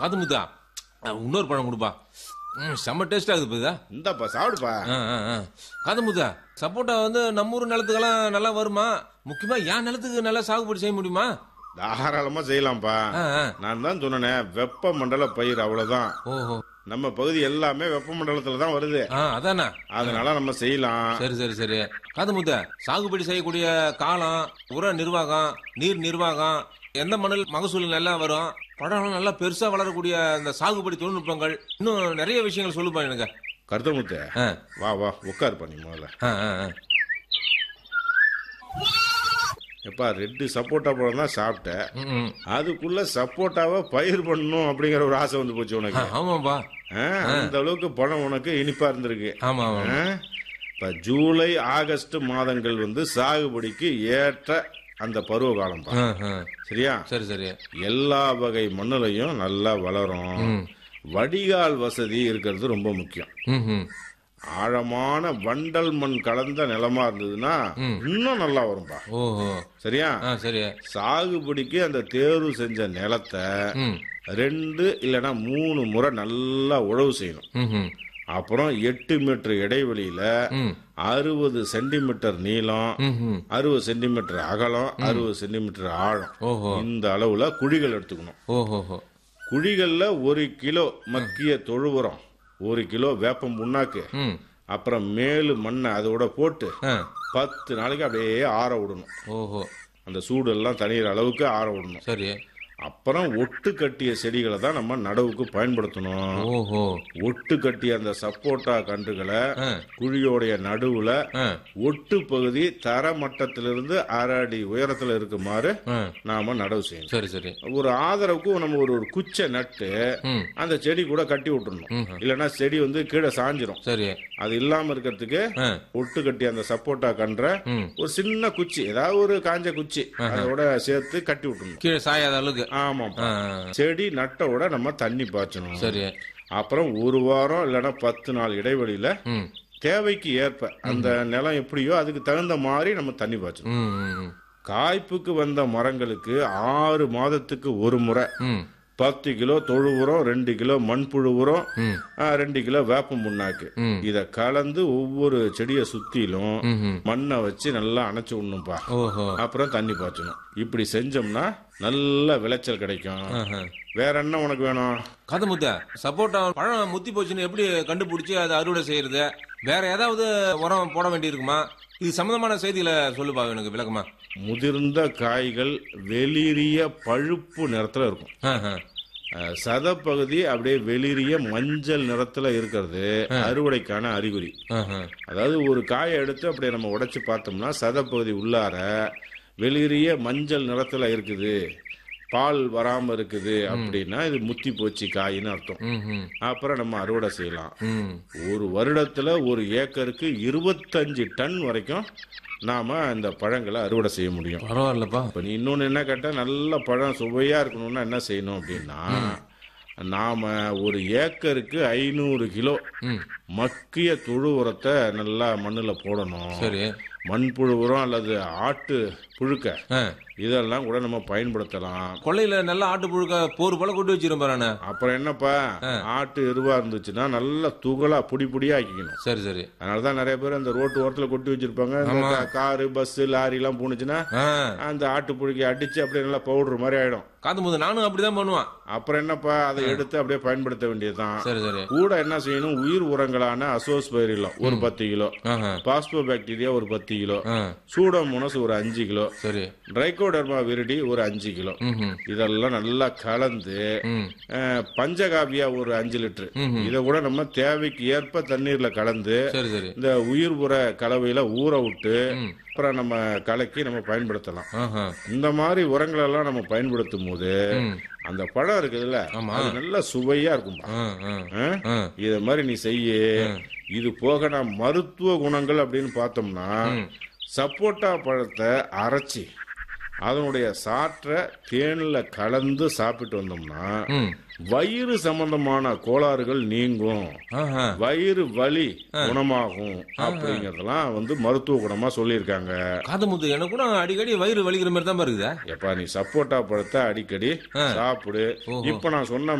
காது முத்தா அஹ், இன்னொரு பழம் கொடுப்பா ம் செம்ம டேஸ்டா இருக்குது இதா இந்தாப்பா சாப்பிடுப்பா ஆ, ஆ, ஆ. காது முத்தா சப்போட்டா வந்து நம்ம ஊர் நிலத்துக்கெல்லாம் நல்லா வருமா முக்கியமா என் நிலத்துக்கு நல்லா சாகுபடி செய்ய முடியுமா தாராளமா செய்யலாம்ப்பா ஆ, ஆ. நான் தான் சொன்னேனே வெப்ப மண்டல பயிர் அவ்வளவுதான் ஓஹோ நம்ம பகுதி எல்லாமே வெப்ப மண்டலத்துல தான் வருது ஆ அதானே அதனால நம்ம செய்யலாம் சரி சரி சரி காது முத்த சாகுபடி செய்யக்கூடிய காலம் உர நிர்வாகம் நீர் நிர்வாகம் எந்த மண்ணில் மகசூல் நல்லா வரும் பழம் நல்லா பெருசா வளரக்கூடிய இந்த சாகுபடி தொழில்நுட்பங்கள் இன்னும் நிறைய விஷயங்கள் சொல்லுப்பா எனக்கு கருத்தமுத்து ஆ, வா வா உட்காரு பண்ணி முதல்ல ஆ, ஆ, ஆ. எப்பா ரெட்டு சப்போட்டா பழம் தான் சாப்பிட்டேன் ம், ம். அதுக்குள்ள சப்போட்டாவை பயிர் பண்ணணும் அப்படிங்கிற ஒரு ஆசை வந்து போச்சு ஆ, உனக்கு ஆமாப்பா ஆ, அந்த அளவுக்கு பழம் உனக்கு இனிப்பா இருந்திருக்கு ஆமா ஆமா ஆ? இப்ப ஜூலை ஆகஸ்ட் மாதங்கள் வந்து சாகுபடிக்கு ஏற்ற அந்த பருவ காலம்பா ஆ, ஆ. சரியா சரி சரி எல்லா வகை மண்ணுலையும் நல்லா வளரும் ம். வடிகால் வசதி இருக்கிறது ரொம்ப முக்கியம் ம், ம். ஆழமான வண்டல் மண் கலந்த நிலமா இருந்ததுன்னா இன்னும் நல்லா வரும்பா ஓஹோ சரியா ஆ சரி சாகுபடிக்கு அந்த தேர்வு செஞ்ச நிலத்தை ம் ரெண்டு இல்லைன்னா மூணு முறை நல்லா உழவு செய்யணும் ம், ம். அப்புறம் எட்டு மீட்டர் இடைவெளியில ம். அறுபது சென்டிமீட்டர் நீளம் ம், ம். அறுபது சென்டிமீட்டர் அகலம் அறுபது சென்டிமீட்டர் ஆழம் ஓஹோ இந்த அளவுல குழிகள் எடுத்துக்கணும் ஓஹோஹோ குழிகள்ல ஒரு கிலோ மக்கிய தொழு உரம் ஒரு கிலோ வேப்பம் புண்ணாக்கு ம் அப்புறம் மேலு மண்ணை அதோட போட்டு ஆ பத்து நாளைக்கு அப்படியே ஆற விடணும் ஓஹோ அந்த சூடு எல்லாம் தணிகிற அளவுக்கு ஆற விடணும் சரி அப்புறம் ஒட்டு கட்டிய செடிகளை தான் நம்ம நடவுக்கு பயன்படுத்தணும் ஓஹோ ஒட்டு கட்டிய அந்த சப்போட்டா கன்றுகளை ஆ குழியோடைய நடுவுல ஆ ஒட்டு பகுதி தர மட்டத்திலிருந்து அரை அடி உயரத்துல இருக்குமாறு ஆ நாம நடவு செய்யணும் சரி சரி ஒரு ஆதரவுக்கு நம்ம ஒரு ஒரு குச்சை நட்டு ம் அந்த செடி கூட கட்டி விட்டுறணும் இல்லைன்னா செடி வந்து கீழே சாஞ்சிரும் சரி அது இல்லாம இருக்கிறதுக்கு ஆ ஒட்டு கட்டி அந்த சப்போட்டா கன்ற ம் ஒரு சின்ன குச்சி ஏதாவது ஒரு காஞ்ச குச்சி அதோட சேர்த்து கட்டி விட்டுறணும் கீழே சாயாத அளவுக்கு ஆமாப்பா ஆ செடி நட்டோட நம்ம தண்ணி பாய்ச்சணும் சரி அப்புறம் ஒரு வாரம் இல்லைன்னா பத்து நாள் இடைவெளியில ம் தேவைக்கு ஏற்ப அந்த நிலம் எப்படியோ அதுக்கு தகுந்த மாதிரி நம்ம தண்ணி பாய்ச்சணும் ம் ம், ம் காய்ப்புக்கு வந்த மரங்களுக்கு ஆறு மாதத்துக்கு ஒரு முறை ம் பத்து கிலோ தொழு உரம் ரெண்டு கிலோ மண்புழு உரம் ம் ஆ, ரெண்டு கிலோ வேப்பம் புண்ணாக்கு ம். இத கலந்து ஒவ்வொரு செடியை சுத்திலும் ம், ம். மண்ணை வச்சு நல்லா அணைச்சு விடணும்ப்பா ஓஹோ அப்புறம் தண்ணி பாய்ச்சணும் இப்படி செஞ்சோம்னா நல்ல விளைச்சல் கிடைக்கும் ஆஹா. வேற என்ன உனக்கு வேணும் கதை முத்த சப்போட்டா பழம் முத்தி போச்சுன்னு எப்படி கண்டுபிடிச்சு அதை அறுவடை செய்யறது வேற ஏதாவது உரம் போட வேண்டியிருக்குமா இது சம்பந்தமான செய்திகளை சொல்லுப்பா எனக்கு விளக்கமா முதிர்ந்த காய்கள் வெளிரிய பழுப்பு நிறத்துல இருக்கும் ஆஹா. அஹ், சதப்பகுதி அப்படியே வெளிரிய மஞ்சள் நிறத்துல இருக்கிறது அறுவடைக்கான அறிகுறி ஆஹா. அதாவது ஒரு காயை எடுத்து அப்படியே நம்ம உடைச்சு பார்த்தோம்னா சதப்பகுதி உள்ளார வெளிரிய மஞ்சள் நிறத்துல இருக்குது பால் வராம இருக்குது அப்படின்னா இது முத்தி போச்சு காயின்னு அர்த்தம் ம், ம், அப்புறம் நம்ம அறுவடை செய்யலாம் ம். ஒரு வருடத்துல ஒரு ஏக்கருக்கு இருபத்தஞ்சு டன் வரைக்கும் நாம இந்த பழங்களை அறுவடை செய்ய முடியும் பரவாயில்லப்பா இப்ப நீ இன்னொன்னு என்ன கேட்டா நல்ல பழம் சுவையா இருக்கணும்னா என்ன செய்யணும் அப்படின்னா நாம ஒரு ஏக்கருக்கு ஐநூறு கிலோ ம் மக்கிய தொழு உரத்தை நல்லா மண்ணுல போடணும் சரி மண்புழு உரம் அல்லது ஆட்டு புழுக்க ஆ. இதெல்லாம் கூட நம்ம பயன்படுத்தலாம் கொள்ளையில நல்லா ஆட்டு புழுக்க போர் போல கொண்டு வச்சிரும் பாரு அப்புறம் என்னப்பா ஆட்டு எருவா இருந்துச்சுன்னா நல்லா துகளா புடி புடியா ஆக்கிக்கணும் சரி சரி அதனாலதான் நிறைய பேர் அந்த ரோட்டு ஓரத்துல கொட்டி வச்சிருப்பாங்க இந்த கா- காரு பஸ் லாரி எல்லாம் போனுச்சுன்னா ஆ அந்த ஆட்டு புழுக்கை அடிச்சு அப்படியே நல்லா பவுடர் மாதிரி ஆயிடும் காது முது நானும் அப்படிதான் பண்ணுவான் அப்புறம் என்னப்பா அதை எடுத்து அப்படியே பயன்படுத்த வேண்டியதுதான் சரி சரி கூட என்ன செய்யணும் உயிர் உரங்களான அசோஸ் பயிரிலம் ஒரு பத்து கிலோ ஆஹா. பாஸ்போ பாக்டீரியா ஒரு பத்து கிலோ ஆ சூடோமோனஸ் ஒரு அஞ்சு கிலோ சரி ட்ரைகோடர்மா விரிடி ஒரு அஞ்சு கிலோ ம் ம் இதெல்லாம் நல்லா கலந்து ம் அஹ், பஞ்சகாவியா ஒரு அஞ்சு லிட்டர் இதை கூட நம்ம தேவைக்கு ஏற்ப தண்ணீர்ல கலந்து சரி சரி இந்த உயிர் உர கலவையில ஊற விட்டு அப்புறம் நம்ம கலக்கி நம்ம பயன்படுத்தலாம் ஆஹா இந்த மாதிரி உரங்கள் எல்லாம் நம்ம பயன்படுத்தும் போது ம். அந்த பழம் இருக்குதுல்ல ஆமா. அது நல்ல சுவையா இருக்கும்பா ஆ ஆ ஆ? ஆ இத மாதிரி நீ செய்ய இது போக நான் மருத்துவ குணங்கள் அப்படின்னு பார்த்தோம்னா சப்போட்டா பழத்தை அரைச்சி அதனுடைய சாற்றை தேன்ல கலந்து சாப்பிட்டு வந்தோம்னா ம் வயிறு சம்பந்தமான கோளாறுகள் நீங்கும் ஆஹா வயிறு வலி குணமாகும் அப்படிங்கறதெல்லாம் வந்து மருத்துவ குணமா சொல்லியிருக்காங்க காது முத்து எனக்கு கூட அடிக்கடி வயிறு வலிக்கிற மாதிரி தான் இருக்குதா எப்பா நீ சப்போட்டா பழத்தை அடிக்கடி சாப்பிடு இப்ப நான் சொன்ன